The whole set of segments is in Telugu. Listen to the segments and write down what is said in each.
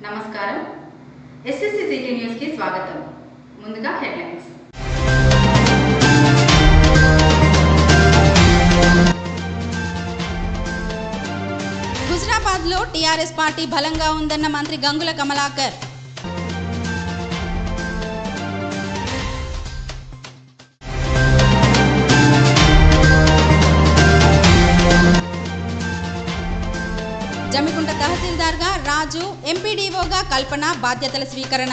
నమస్కారం ఎస్ఎస్సి సిటీ న్యూస్ కి స్వాగతం ముందుగా హెడ్లైన్స్ హుజరాబాద్ లో టీఆర్ఎస్ పార్టీ బలంగా ఉందన్న మంత్రి గంగుల కమలాకర్ జమ్మికుంట తహసీల్దార్గా రాజు ఎంపీడీఓగా కల్పన బాధ్యతల స్వీకరణ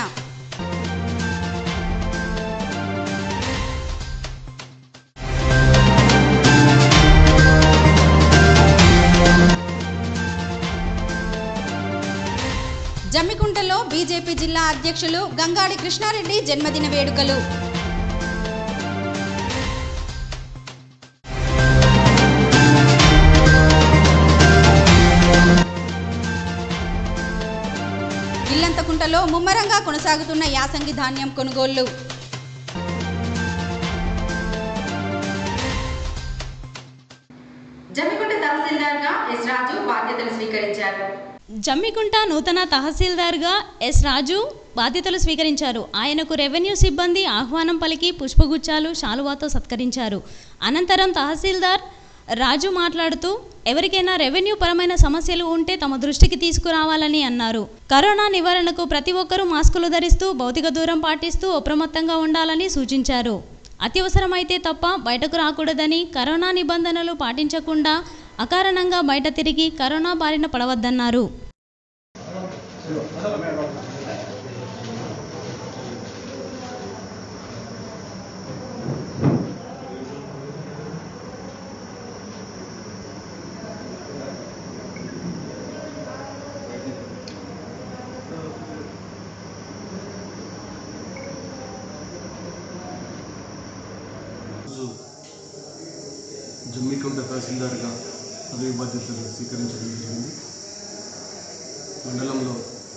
జమ్మికుంటలో బీజేపీ జిల్లా అధ్యక్షులు గంగాడి కృష్ణారెడ్డి జన్మదిన వేడుకలు ఇల్లంతకుంటలో ముమ్మరంగా కొనసాగుతున్న యాసంగి ధాన్యం కొనుగోళ్లు జమ్మికుంట తహసీల్దార్గా ఎస్ రాజు బాధ్యతలు స్వీకరించారు జమ్మికుంట నూతన తహసీల్దార్గా ఎస్ రాజు బాధ్యతలు స్వీకరించారు ఆయనకు రెవెన్యూ సిబ్బంది ఆహ్వానం పలికి పుష్పగుచ్చాలు శాలువాతో సత్కరించారు అనంతరం తహసీల్దార్ రాజు మాట్లాడుతూ ఎవరికైనా రెవెన్యూ పరమైన సమస్యలు ఉంటే తమ దృష్టికి తీసుకురావాలని అన్నారు కరోనా నివారణకు ప్రతి ఒక్కరూ మాస్కులు ధరిస్తూ భౌతిక దూరం పాటిస్తూ అప్రమత్తంగా ఉండాలని సూచించారు అత్యవసరమైతే తప్ప బయటకు రాకూడదని కరోనా నిబంధనలు పాటించకుండా అకారణంగా బయట తిరిగి కరోనా బారిన పడవద్దన్నారు రోజు జమ్మికుంట తహసీల్దార్గా పదవి బాధ్యతలు స్వీకరించడం జరిగింది మండలంలో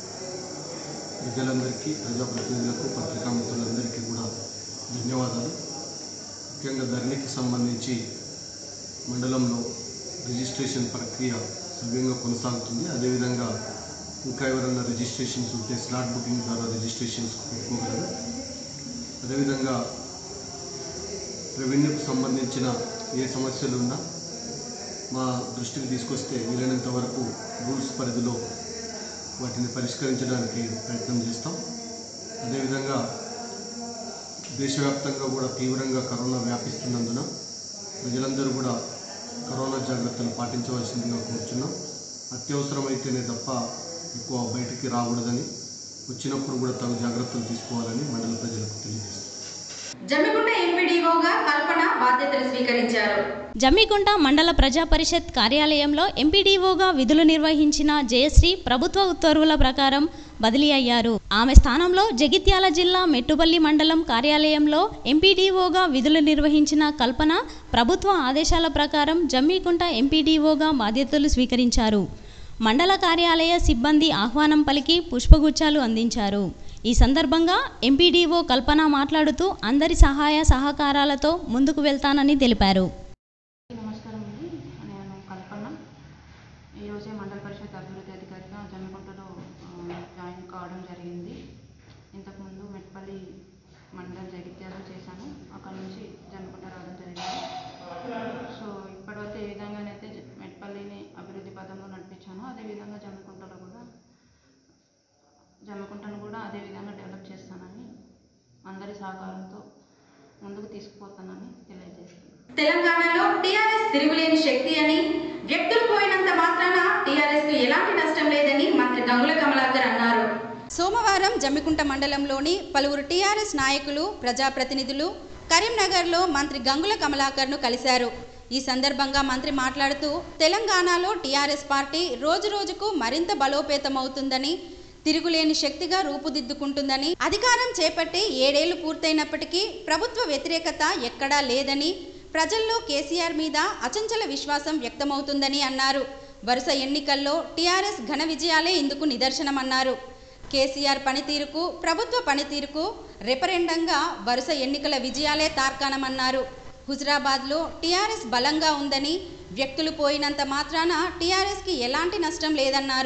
ప్రజలందరికీ ప్రజాప్రతినిధులకు పత్రికా మిత్రులందరికీ కూడా ధన్యవాదాలు ముఖ్యంగా ధరణికి సంబంధించి మండలంలో రిజిస్ట్రేషన్ ప్రక్రియ సవ్యంగా కొనసాగుతుంది అదేవిధంగా ఇంకా ఎవరైనా రిజిస్ట్రేషన్స్ ఉంటే స్లాట్ బుకింగ్ ద్వారా రిజిస్ట్రేషన్స్ పెట్టుకోగలరు అదేవిధంగా రెవెన్యూకి సంబంధించిన ఏ సమస్యలు ఉన్నా మా దృష్టికి తీసుకొస్తే వీలైనంత వరకు రూల్స్ పరిధిలో వాటిని పరిష్కరించడానికి ప్రయత్నం చేస్తాం అదేవిధంగా దేశవ్యాప్తంగా కూడా తీవ్రంగా కరోనా వ్యాపిస్తున్నందున ప్రజలందరూ కూడా కరోనా జాగ్రత్తలు పాటించవలసిందిగా కోరుచున్నాం అత్యవసరమైతేనే తప్ప ఎక్కువ బయటికి రాకూడదని వచ్చినప్పుడు కూడా తగు జాగ్రత్తలు తీసుకోవాలని మండల ప్రజలకు తెలియజేస్తాం జమ్మికుంట ఎంపీడీఓగా కల్పన బాధ్యతలు స్వీకరించారు జమ్మికుంట మండల ప్రజా పరిషత్ కార్యాలయంలో ఎంపీడీఓగా విధులు నిర్వహించిన జయశ్రీ ప్రభుత్వ ఉత్తర్వుల ప్రకారం బదిలీ అయ్యారు ఆమె స్థానంలో జగిత్యాల జిల్లా మెట్టుపల్లి మండలం కార్యాలయంలో ఎంపీడీఓగా విధులు నిర్వహించిన కల్పన ప్రభుత్వ ఆదేశాల ప్రకారం జమ్మికుంట ఎంపీడీఓగా బాధ్యతలు స్వీకరించారు మండల కార్యాలయ సిబ్బంది ఆహ్వానం పలికి పుష్పగుచ్చాలు అందించారు ఈ సందర్భంగా ఎంపీడీఓ కల్పన మాట్లాడుతూ అందరి సహాయ సహకారాలతో ముందుకు వెళ్తానని తెలిపారు నమస్కారం అండి నేను కల్పన ఈరోజే మండల పరిషత్ అభివృద్ధి అధికారిగా జమ్మికుంటలో ఆ, జాయిన్ కావడం జరిగింది ఇంతకుముందు మెట్పల్లి మండలం జగిత్యాల చేశాను అక్కడ నుంచి జమ్మికుంట రావడం జరిగింది సో ఇప్పటివరకు ఏ విధంగానైతే జ- మెట్పల్లిని అభివృద్ధి పదంలో నడిపించానో అదేవిధంగా జమ్మికుంటలో కూడా జమ్మికుంటను కూడా అదే విధంగా డెవలప్ చేస్తానని అందరి సహకారంతో ముందుకు తీసుకుపోతానని తెలియజేస్తున్నాను తెలంగాణలో టీఆర్ఎస్ తిరుగులేని శక్తి అని వ్యక్తులు పోయినంత మాత్రాన టీఆర్ఎస్ కు ఎలాంటి నష్టం లేదని మంత్రి గంగుల కమలాకర్ అన్నారు సోమవారం జమ్మికుంట మండలంలోని పలువురు టీఆర్ఎస్ నాయకులు ప్రజాప్రతినిధులు కరీంనగర్లో మంత్రి గంగుల కమలాకర్ను కలిశారు ఈ సందర్భంగా మంత్రి మాట్లాడుతూ తెలంగాణలో టీఆర్ఎస్ పార్టీ రోజురోజుకు మరింత బలోపేతమవుతుందని తిరుగులేని శక్తిగా రూపుదిద్దుకుంటుందని అధికారం చేపట్టి ఏడేళ్లు పూర్తయినప్పటికీ ప్రభుత్వ వ్యతిరేకత ఎక్కడా లేదని ప్రజల్లో కేసీఆర్ మీద అచంచల విశ్వాసం వ్యక్తమవుతుందని అన్నారు వరుస ఎన్నికల్లో టీఆర్ఎస్ ఘన విజయాలే ఇందుకు నిదర్శనమన్నారు కేసీఆర్ పనితీరుకు ప్రభుత్వ పనితీరుకు రెఫరెండంగా వరుస ఎన్నికల విజయాలే తార్కాణమన్నారు హుజరాబాద్లో టీఆర్ఎస్ బలంగా ఉందని వ్యక్తులు పోయినంత మాత్రాన టీఆర్ఎస్కి ఎలాంటి నష్టం లేదన్నారు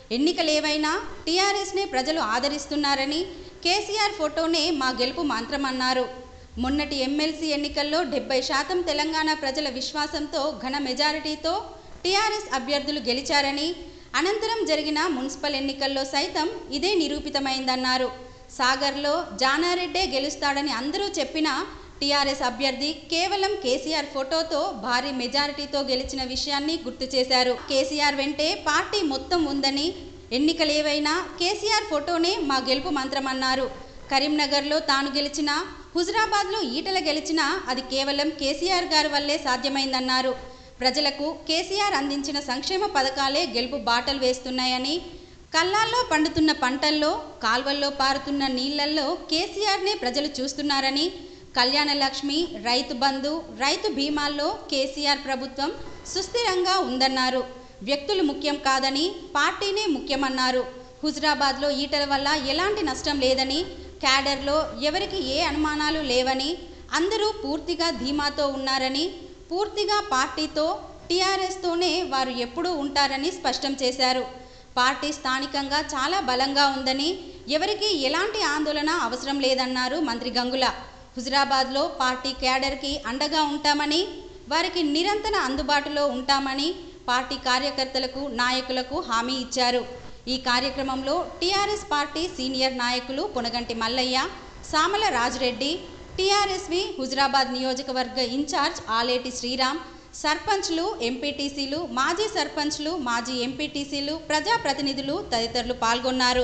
ఎన్నికలేవైనా టీఆర్ఎస్నే ప్రజలు ఆదరిస్తున్నారని కేసీఆర్ ఫోటోనే మా గెలుపు మంత్రమన్నారు మొన్నటి ఎమ్మెల్సీ ఎన్నికల్లో డెబ్బై శాతం తెలంగాణ ప్రజల విశ్వాసంతో ఘన మెజారిటీతో టీఆర్ఎస్ అభ్యర్థులు గెలిచారని అనంతరం జరిగిన మున్సిపల్ ఎన్నికల్లో సైతం ఇదే నిరూపితమైందన్నారు సాగర్లో జానారెడ్డే గెలుస్తాడని అందరూ చెప్పినా టీఆర్ఎస్ అభ్యర్థి కేవలం కేసీఆర్ ఫోటోతో భారీ మెజారిటీతో గెలిచిన విషయాన్ని గుర్తు చేశారు కేసీఆర్ వెంటే పార్టీ మొత్తం ఉందని ఎన్నికలేవైనా కేసీఆర్ ఫోటోనే మా గెలుపు మంత్రమన్నారు కరీంనగర్లో తాను గెలిచిన హుజరాబాద్లో ఈటల గెలిచినా అది కేవలం కేసీఆర్ గారి వల్లే సాధ్యమైందన్నారు ప్రజలకు కేసీఆర్ అందించిన సంక్షేమ పథకాలే గెలుపు బాటలు వేస్తున్నాయని కళ్ళాల్లో పండుతున్న పంటల్లో కాల్వల్లో పారుతున్న నీళ్లల్లో కేసీఆర్నే ప్రజలు చూస్తున్నారని కళ్యాణ లక్ష్మి రైతు బంధు రైతు బీమాల్లో కేసీఆర్ ప్రభుత్వం సుస్థిరంగా ఉందన్నారు వ్యక్తులు ముఖ్యం కాదని పార్టీనే ముఖ్యమన్నారు హుజరాబాద్లో ఈటల వల్ల ఎలాంటి నష్టం లేదని క్యాడర్లో ఎవరికి ఏ అనుమానాలు లేవని అందరూ పూర్తిగా ధీమాతో ఉన్నారని పూర్తిగా పార్టీతో టీఆర్ఎస్తోనే వారు ఎప్పుడూ ఉంటారని స్పష్టం చేశారు పార్టీ స్థానికంగా చాలా బలంగా ఉందని ఎవరికీ ఎలాంటి ఆందోళన అవసరం లేదన్నారు మంత్రి గంగుల హుజరాబాద్లో పార్టీ క్యాడర్కి అండగా ఉంటామని వారికి నిరంతర అందుబాటులో ఉంటామని పార్టీ కార్యకర్తలకు నాయకులకు హామీ ఇచ్చారు ఈ కార్యక్రమంలో టీఆర్ఎస్ పార్టీ సీనియర్ నాయకులు పునగంటి మల్లయ్య సామల రాజరెడ్డి టీఆర్ఎస్వి హుజరాబాద్ నియోజకవర్గ ఇన్ఛార్జ్ ఆలేటి శ్రీరామ్ సర్పంచ్లు ఎంపీటీసీలు మాజీ సర్పంచ్లు మాజీ ఎంపీటీసీలు ప్రజాప్రతినిధులు తదితరులు పాల్గొన్నారు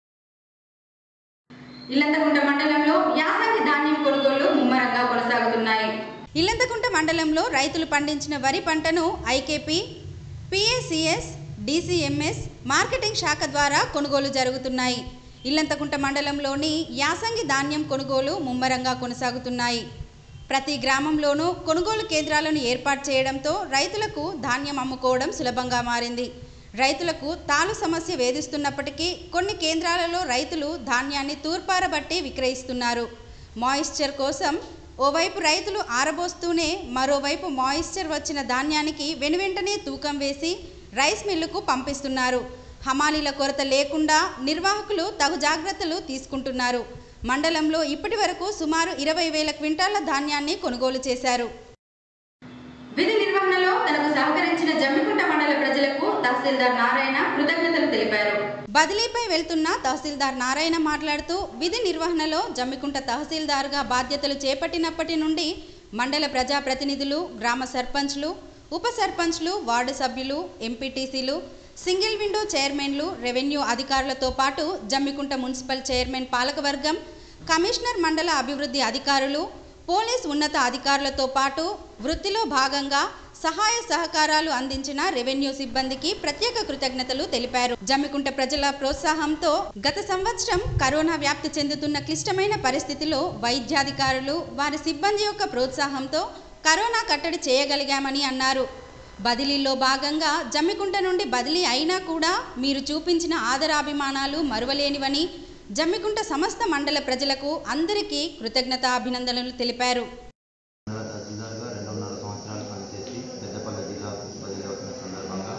ఇల్లంతకుంట మండలంలో యాసంగి ధాన్యం కొనుగోళ్లు ముమ్మరంగా కొనసాగుతున్నాయి ఇల్లంతకుంట మండలంలో రైతులు పండించిన వరి పంటను ఐకేపీ పిఏసిఎస్ డిసిఎంఎస్ మార్కెటింగ్ శాఖ ద్వారా కొనుగోలు జరుగుతున్నాయి ఇల్లంతకుంట మండలంలోని యాసంగి ధాన్యం కొనుగోలు ముమ్మరంగా కొనసాగుతున్నాయి ప్రతి గ్రామంలోనూ కొనుగోలు కేంద్రాలను ఏర్పాటు చేయడంతో రైతులకు ధాన్యం అమ్ముకోవడం సులభంగా మారింది రైతులకు తాలు సమస్య వేధిస్తున్నప్పటికీ కొన్ని కేంద్రాలలో రైతులు ధాన్యాన్ని తూర్పారబట్టి విక్రయిస్తున్నారు మాయిశ్చర్ కోసం ఓవైపు రైతులు ఆరబోస్తూనే మరోవైపు మాయిశ్చర్ వచ్చిన ధాన్యానికి వెనువెంటనే తూకం వేసి రైస్ మిల్లుకు పంపిస్తున్నారు హమాలీల కొరత లేకుండా నిర్వాహకులు తగు జాగ్రత్తలు తీసుకుంటున్నారు మండలంలో ఇప్పటి వరకు సుమారు ఇరవై వేల క్వింటాల ధాన్యాన్ని కొనుగోలు చేశారు విధి నిర్వహణలో తనకు సహకరించిన జమ్మికుంట మండల ప్రజలకు తహసీల్దార్ నారాయణ కృతజ్ఞతలు తెలిపారు బదిలీపై వెళ్తున్న తహసీల్దార్ నారాయణ మాట్లాడుతూ విధి నిర్వహణలో జమ్మికుంట తహసీల్దార్గా బాధ్యతలు చేపట్టినప్పటి నుండి మండల ప్రజాప్రతినిధులు గ్రామ సర్పంచ్లు ఉప సర్పంచ్లు వార్డు సభ్యులు ఎంపీటీసీలు సింగిల్ విండో చైర్మన్లు రెవెన్యూ అధికారులతో పాటు జమ్మికుంట మున్సిపల్ చైర్మన్ పాలకవర్గం కమిషనర్ మండల అభివృద్ధి అధికారులు పోలీస్ ఉన్నత అధికారులతో పాటు వృత్తిలో భాగంగా సహాయ సహకారాలు అందించిన రెవెన్యూ సిబ్బందికి ప్రత్యేక కృతజ్ఞతలు తెలిపారు జమ్మికుంట ప్రజల ప్రోత్సాహంతో గత సంవత్సరం కరోనా వ్యాప్తి చెందుతున్న క్లిష్టమైన పరిస్థితిలో వైద్యాధికారులు వారి సిబ్బంది యొక్క ప్రోత్సాహంతో కరోనా కట్టడి చేయగలిగామని అన్నారు బదిలీలో భాగంగా జమ్మికుంట నుండి బదిలీ అయినా కూడా మీరు చూపించిన ఆదరాభిమానాలు మరువలేనివని జమ్మికుంట సమస్త మండల ప్రజలకు అందరికీ కృతజ్ఞత అభినందనలు తెలిపారు మండల తహసీల్దార్గా రెండున్నర సంవత్సరాలు పనిచేసి పెద్దపల్లి జిల్లాకు బదిలీ అవుతున్న సందర్భంగా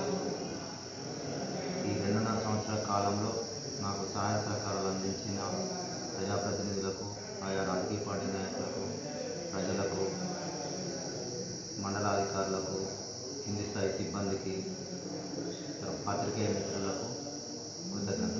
ఈ రెండున్నర సంవత్సరాల కాలంలో నాకు సహాయ సహకారాలు అందించిన ప్రజాప్రతినిధులకు ఆయా రాజకీయ పార్టీ నాయకులకు ప్రజలకు మండల అధికారులకు కింది స్థాయి సిబ్బందికి పాత్రికేయ మిత్రులకు కృతజ్ఞతలు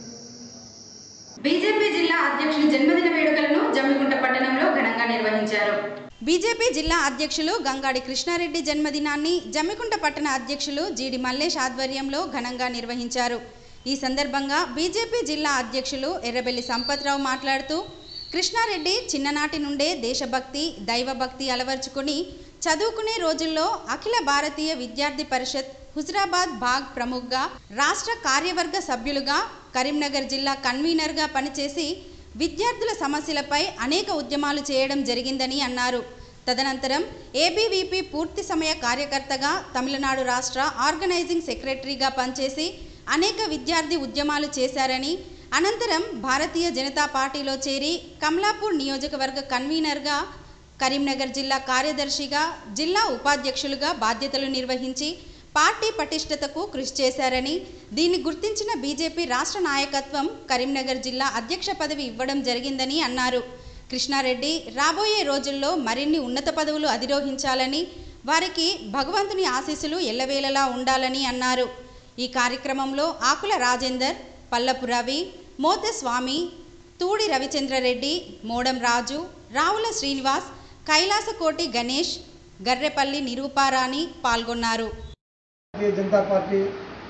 బీజేపీ జిల్లా అధ్యక్షుని జన్మదిన వేడుకలను జమ్మికుంట పట్టణంలో ఘనంగా నిర్వహించారు బీజేపీ జిల్లా అధ్యక్షులు గంగాడి కృష్ణారెడ్డి జన్మదినాన్ని జమ్మికుంట పట్టణ అధ్యక్షులు జీడి మల్లేష్ ఆధ్వర్యంలో ఘనంగా నిర్వహించారు ఈ సందర్భంగా బీజేపీ జిల్లా అధ్యక్షులు ఎర్రబెల్లి సంపత్రావు మాట్లాడుతూ కృష్ణారెడ్డి చిన్ననాటి నుండే దేశభక్తి దైవభక్తి అలవర్చుకుని చదువుకునే రోజుల్లో అఖిల భారతీయ విద్యార్థి పరిషత్ హుజరాబాద్ బాగ్ ప్రముఖగా రాష్ట్ర కార్యవర్గ సభ్యులుగా కరీంనగర్ జిల్లా కన్వీనర్గా పనిచేసి విద్యార్థుల సమస్యలపై అనేక ఉద్యమాలు చేయడం జరిగిందని అన్నారు తదనంతరం ఏబీవీపీ పూర్తి సమయ కార్యకర్తగా తమిళనాడు రాష్ట్ర ఆర్గనైజింగ్ సెక్రటరీగా పనిచేసి అనేక విద్యార్థి ఉద్యమాలు చేశారని అనంతరం భారతీయ జనతా పార్టీలో చేరి కమలాపూర్ నియోజకవర్గ కన్వీనర్గా కరీంనగర్ జిల్లా కార్యదర్శిగా జిల్లా ఉపాధ్యక్షులుగా బాధ్యతలు నిర్వహించి పార్టీ పటిష్టతకు కృషి చేశారని దీన్ని గుర్తించిన బీజేపీ రాష్ట్ర నాయకత్వం కరీంనగర్ జిల్లా అధ్యక్ష పదవి ఇవ్వడం జరిగిందని అన్నారు కృష్ణారెడ్డి రాబోయే రోజుల్లో మరిన్ని ఉన్నత పదవులు అధిరోహించాలని వారికి భగవంతుని ఆశీస్సులు ఎల్లవేళలా ఉండాలని అన్నారు ఈ కార్యక్రమంలో ఆకుల రాజేందర్ పల్లపు రవి మోత స్వామి తూడి రవిచంద్రరెడ్డి మోడం రాజు రావుల శ్రీనివాస్ కైలాసకోటి గణేష్ గర్రెపల్లి నిరూపారాణి పాల్గొన్నారు భారతీయ జనతా పార్టీ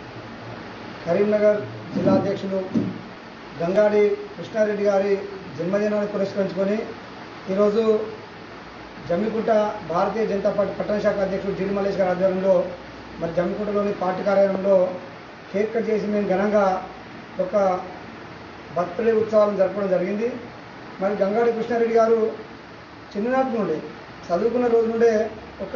కరీంనగర్ జిల్లా అధ్యక్షులు గంగాడి కృష్ణారెడ్డి గారి జన్మదినాన్ని పురస్కరించుకొని ఈరోజు జమ్మికుంట భారతీయ జనతా పార్టీ పట్టణ శాఖ అధ్యక్షుడు జిల్ మల్లేష్ గారి ఆధ్వర్యంలో మరి జమ్మికుంటలోని పార్టీ కార్యాలయంలో కేక్ కట్ చేసి మేము ఘనంగా ఒక బర్త్డే ఉత్సవాలను జరపడం జరిగింది మరి గంగాడి కృష్ణారెడ్డి గారు చిన్ననాటి నుండి చదువుకున్న రోజు నుండే ఒక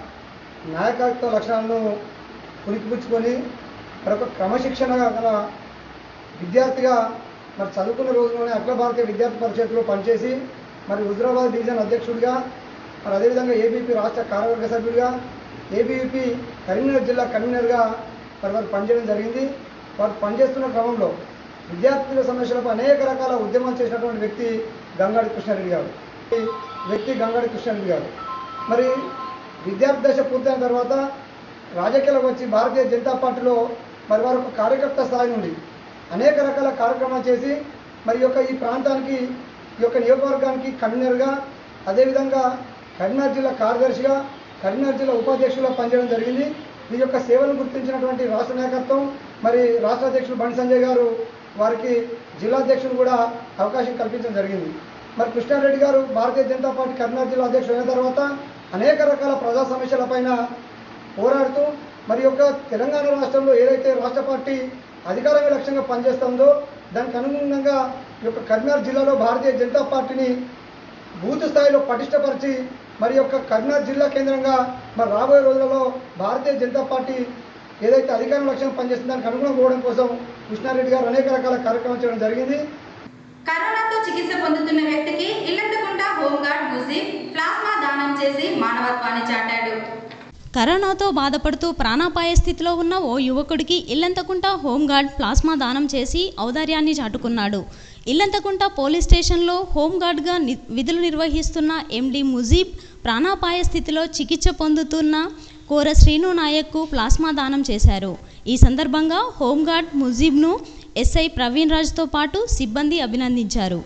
నాయకత్వ లక్షణాలను పుణికిపుచ్చుకొని మరొక క్రమశిక్షణ గల విద్యార్థిగా మరి చదువుకున్న రోజుల్లోనే అఖిల భారతీయ విద్యార్థి పరిషత్లో పనిచేసి మరి హుజరాబాద్ డివిజన్ అధ్యక్షుడిగా మరి అదేవిధంగా ఏబీపీ రాష్ట్ర కార్యవర్గ సభ్యుడిగా ఏబీవీపీ కరీంనగర్ జిల్లా కన్వీనర్గా మరి వారు పనిచేయడం జరిగింది వారు పనిచేస్తున్న క్రమంలో విద్యార్థుల సమస్యలపై అనేక రకాల ఉద్యమాలు చేసినటువంటి వ్యక్తి గంగాడి కృష్ణారెడ్డి గారు ఈ వ్యక్తి గంగాడి కృష్ణారెడ్డి గారు మరి విద్యార్థి దశ పూర్తయిన తర్వాత రాజకీయాలకు వచ్చి భారతీయ జనతా పార్టీలో మరి వారు ఒక కార్యకర్త స్థాయి నుండి అనేక రకాల కార్యక్రమాలు చేసి మరి యొక్క ఈ ప్రాంతానికి ఈ యొక్క నియోజకవర్గానికి కన్వీనర్గా అదేవిధంగా కరీంనగర్ జిల్లా కార్యదర్శిగా కరీంనగర్ జిల్లా ఉపాధ్యక్షులుగా పనిచేయడం జరిగింది ఈ యొక్క సేవలను గుర్తించినటువంటి రాష్ట్ర నాయకత్వం మరి రాష్ట్ర అధ్యక్షులు బండి సంజయ్ గారు వారికి జిల్లా అధ్యక్షులు కూడా అవకాశం కల్పించడం జరిగింది మరి కృష్ణారెడ్డి గారు భారతీయ జనతా పార్టీ కరీంనగర్ జిల్లా అధ్యక్షుడు అయిన తర్వాత అనేక రకాల ప్రజా సమస్యలపైన పోరాడుతూ మరి యొక్క తెలంగాణ రాష్ట్రంలో ఏదైతే రాష్ట్ర పార్టీ అధికారంగా లక్ష్యంగా పనిచేస్తుందో దానికి అనుగుణంగా ఈ యొక్క కరీంనగర్ జిల్లాలో భారతీయ జనతా పార్టీని బూత్ స్థాయిలో పటిష్టపరిచి మరి యొక్క కరీంనగర్ జిల్లా కేంద్రంగా మరి రాబోయే రోజులలో భారతీయ జనతా పార్టీ ఏదైతే అధికారం లక్ష్యంగా పనిచేస్తుందో దానికి అనుగుణంగా పోవడం కోసం కృష్ణారెడ్డి గారు అనేక రకాల కార్యక్రమాలు చేయడం జరిగింది కరోనాతో చికిత్స పొందుతున్న వ్యక్తికి ఇల్లంతకుంట హోంగార్డ్ ముజీబ్ ప్లాస్మా దానం చేసి మానవత్వాన్ని చాటాడు కరోనాతో బాధపడుతూ ప్రాణాపాయ స్థితిలో ఉన్న ఓ యువకుడికి ఇల్లంతకుంట హోంగార్డ్ ప్లాస్మా దానం చేసి ఔదార్యాన్ని చాటుకున్నాడు ఇల్లంతకుంట పోలీస్ స్టేషన్లో హోంగార్డ్గా ని విధులు నిర్వహిస్తున్న ఎండి ముజీబ్ ప్రాణాపాయ స్థితిలో చికిత్స పొందుతున్న కోర శ్రీను నాయక్కు ప్లాస్మా దానం చేశారు ఈ సందర్భంగా హోంగార్డ్ ముజీబ్ను ఎస్ఐ ప్రవీణ్ రాజ్తో పాటు సిబ్బంది అభినందించారు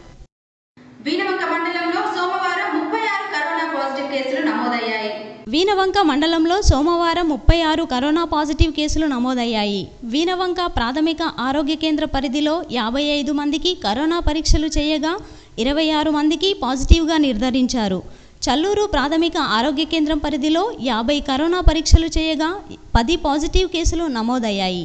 వీనవంక మండలంలో సోమవారం ముప్పై ఆరు కరోనా పాజిటివ్ కేసులు నమోదయ్యాయి వీనవంక మండలంలో సోమవారం ముప్పై ఆరు కరోనా పాజిటివ్ కేసులు నమోదయ్యాయి వీనవంక ప్రాథమిక ఆరోగ్య కేంద్ర పరిధిలో యాభై ఐదు మందికి కరోనా పరీక్షలు చేయగా ఇరవై ఆరు మందికి పాజిటివ్గా నిర్ధారించారు చల్లూరు ప్రాథమిక ఆరోగ్య కేంద్రం పరిధిలో యాభై కరోనా పరీక్షలు చేయగా పది పాజిటివ్ కేసులు నమోదయ్యాయి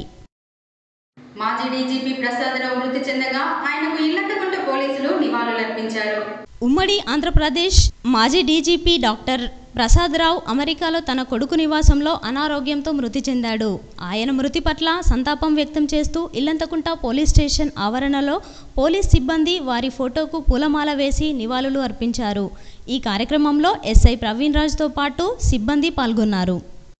మాజీ డీజీపీ ప్రసాదరావు మృతి చెందగా ఆయనకు ఇల్లంతకుంట పోలీసులు నివాళులర్పించారు ఉమ్మడి ఆంధ్రప్రదేశ్ మాజీ డీజీపీ డాక్టర్ ప్రసాదరావు అమెరికాలో తన కొడుకు నివాసంలో అనారోగ్యంతో మృతి చెందాడు ఆయన మృతి పట్ల సంతాపం వ్యక్తం చేస్తూ ఇల్లంతకుంట పోలీస్ స్టేషన్ ఆవరణలో పోలీస్ సిబ్బంది వారి ఫోటోకు పూలమాల వేసి నివాళులు అర్పించారు ఈ కార్యక్రమంలో ఎస్ఐ ప్రవీణ్ రాజ్తో పాటు సిబ్బంది పాల్గొన్నారు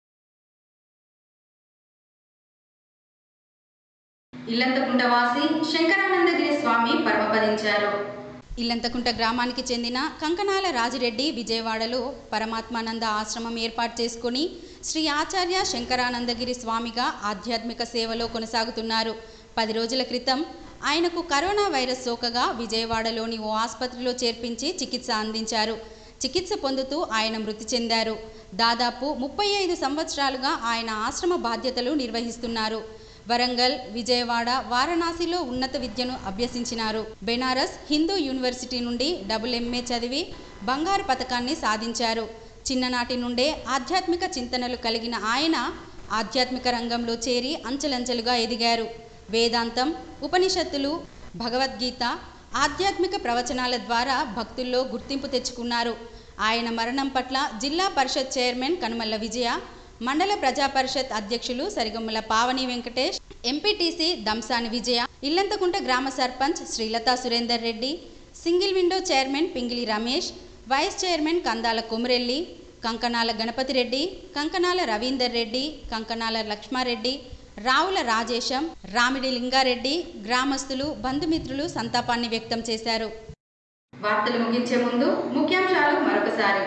ఇల్లంతకుంట వాసి శంకరానందగిరి స్వామి పరమపదించారు ఇల్లంతకుంట గ్రామానికి చెందిన కంకనాల రాజిరెడ్డి విజయవాడలో పరమాత్మానంద ఆశ్రమం ఏర్పాటు చేసుకుని శ్రీ ఆచార్య శంకరానందగిరి స్వామిగా ఆధ్యాత్మిక సేవలో కొనసాగుతున్నారు పది రోజుల క్రితం ఆయనకు కరోనా వైరస్ సోకగా విజయవాడలోని ఓ ఆసుపత్రిలో చేర్పించి చికిత్స అందించారు చికిత్స పొందుతూ ఆయన మృతి చెందారు దాదాపు ముప్పై ఐదు సంవత్సరాలుగా ఆయన ఆశ్రమ బాధ్యతలు నిర్వహిస్తున్నారు వరంగల్ విజయవాడ వారణాసిలో ఉన్నత విద్యను అభ్యసించినారు బెనారస్ హిందూ యూనివర్సిటీ నుండి డబుల్ ఎంఏ చదివి బంగారు పథకాన్ని సాధించారు చిన్ననాటి నుండే ఆధ్యాత్మిక చింతనలు కలిగిన ఆయన ఆధ్యాత్మిక రంగంలో చేరి అంచెలంచెలుగా ఎదిగారు వేదాంతం ఉపనిషత్తులు భగవద్గీత ఆధ్యాత్మిక ప్రవచనాల ద్వారా భక్తుల్లో గుర్తింపు తెచ్చుకున్నారు ఆయన మరణం పట్ల జిల్లా పరిషత్ చైర్మన్ కనుమల్ల విజయ మండల ప్రజా పరిషత్ అధ్యక్షులు సరిగొమ్మల పావని వెంకటేష్ ఎంపీటీసీ దంసాని విజయ ఇల్లంతకుంట గ్రామ sarpanch Srilatha Surender Reddy single window chairman Pingili Ramesh vice chairman Kandala Komurelli Kankanala Ganapathi Reddy Kankanala Ravinder Reddy Kankanala Lakshmareddy Ravula Rajesham Ramidi Lingareddy గ్రామస్తులు బంధుమిత్రులు సంతాపాన్ని వ్యక్తం చేశారు వార్తలు ముగించే ముందు ముఖ్యాంశాలు మరొకసారి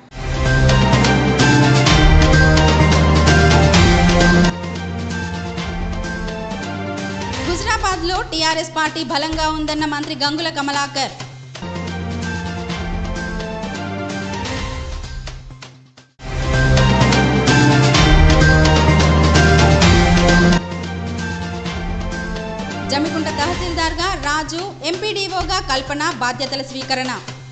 హుజరాబాద్లో టీఆర్ఎస్ పార్టీ బలంగా ఉందన్న మంత్రి గంగుల కమలాకర్ జమికుంట తహసీల్దార్గా రాజు ఎంపీడీఓగా కల్పన బాధ్యతల స్వీకరణ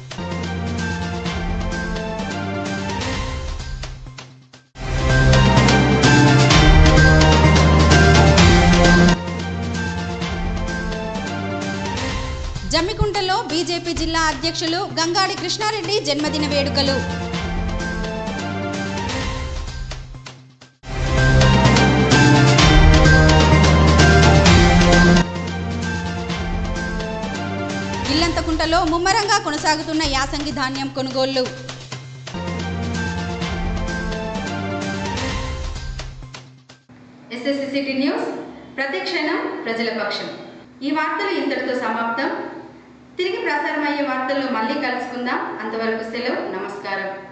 జమ్మికుంటలో బీజేపీ జిల్లా అధ్యక్షులు గంగాడి కృష్ణారెడ్డి జన్మదిన వేడుకలు ఇల్లంతకుంటలో ముమ్మరంగా కొనసాగుతున్న యాసంగి ధాన్యం కొనుగోళ్లు ఎస్ఎస్సి సిటీ న్యూస్ ప్రతి క్షణం ప్రజల పక్షం ఈ వార్తలు ఇంతటితో సమాప్తం తిరిగి ప్రసారమయ్యే వార్తల్లో మళ్ళీ కలుసుకుందాం అంతవరకు సెలవు నమస్కారం